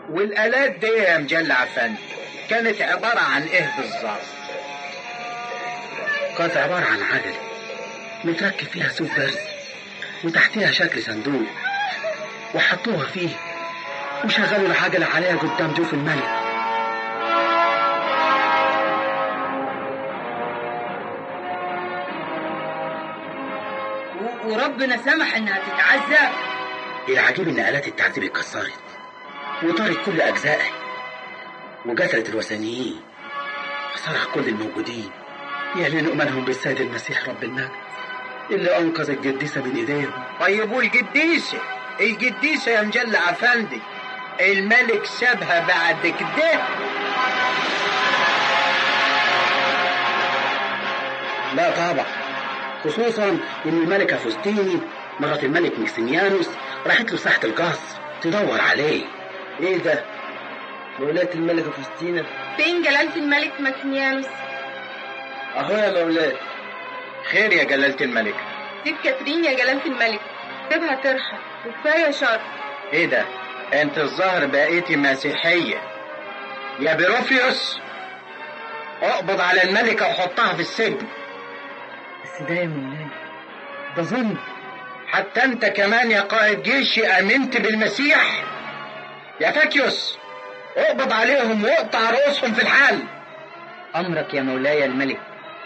والآلات دي يا مجلع فندي كانت عبارة عن إيه بالظبط؟ كانت عبارة عن عجلة متركب فيها سوق برز وتحتها شكل صندوق وحطوها فيه وشغلوا العجلة عليها قدام جوف الملك و- وربنا سمح انها تتعذب العجيب ان آلات التعذيب اتكسرت وطارت كل أجزائها وقتلت الوثنيين فصرخ كل الموجودين يعلنوا إيمانهم بالسيد المسيح رب المجد اللي أنقذ القديسة من إيديهم طيب والقديسة القديسة يا مجلع أفندي الملك سابها بعد كده لا طبعا خصوصا ان الملكة فوستيني مرات الملك مكسيميانوس راحت له ساحة القصر تدور عليه ايه ده؟ مولاة الملكة فوستينا فين جلالة الملك ماكسيميانوس اهو يا مولاة خير يا جلالة الملك سيب كاترين يا جلالة الملك سيبها ترحل وكفاية شر ايه ده انت الظاهر بقيتي مسيحية يا بيروفيوس اقبض على الملكة وحطها في السجن بس ده يا مولاي ده ظلم حتى انت كمان يا قائد جيش امنت بالمسيح يا فاكيوس اقبض عليهم واقطع رؤوسهم في الحال امرك يا مولاي الملك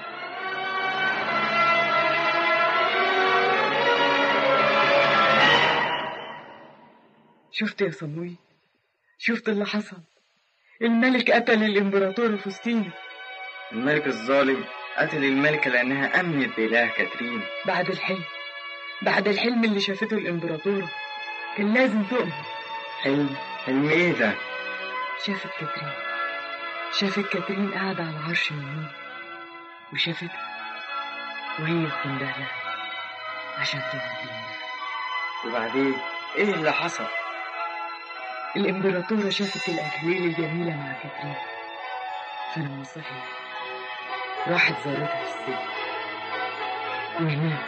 شفت يا صموي شفت اللي حصل الملك قتل الامبراطور فوستينا الملك الظالم قتل الملكة لأنها أمنت بإله كاترين بعد الحلم بعد الحلم اللي شافته الامبراطورة كان لازم تؤمن حلم حلم إيه ده؟ شافت كاترين شافت كاترين قاعدة على عرش من نور وشافتها وهي بتنده لها عشان تؤمن بالله وبعدين إيه اللي حصل؟ الإمبراطورة شافت الأكليل الجميلة مع كاترين فلما صحيت راحت زارتها في السجن وهناك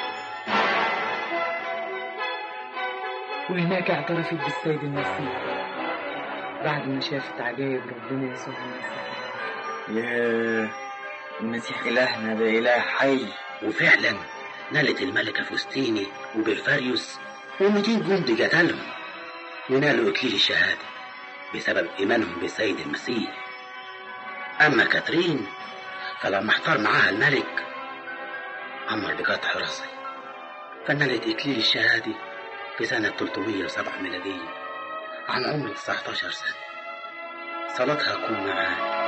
وهناك اعترفت بالسيد المسيح بعد ما شافت عجائب ربنا يسوع المسيح ياه المسيح إلهنا ده إله حي وفعلا نالت الملكة فوستيني وبرفاريوس و200 جندي قتلهم ونالوا إكليل الشهادة بسبب إيمانهم بالسيد المسيح أما كاترين فلما احتار معاها الملك أمر بقطع راسه فنالت إكليل الشهادة في سنة 307 ميلادية عن عمر 19 سنة صلاتها تكون معانا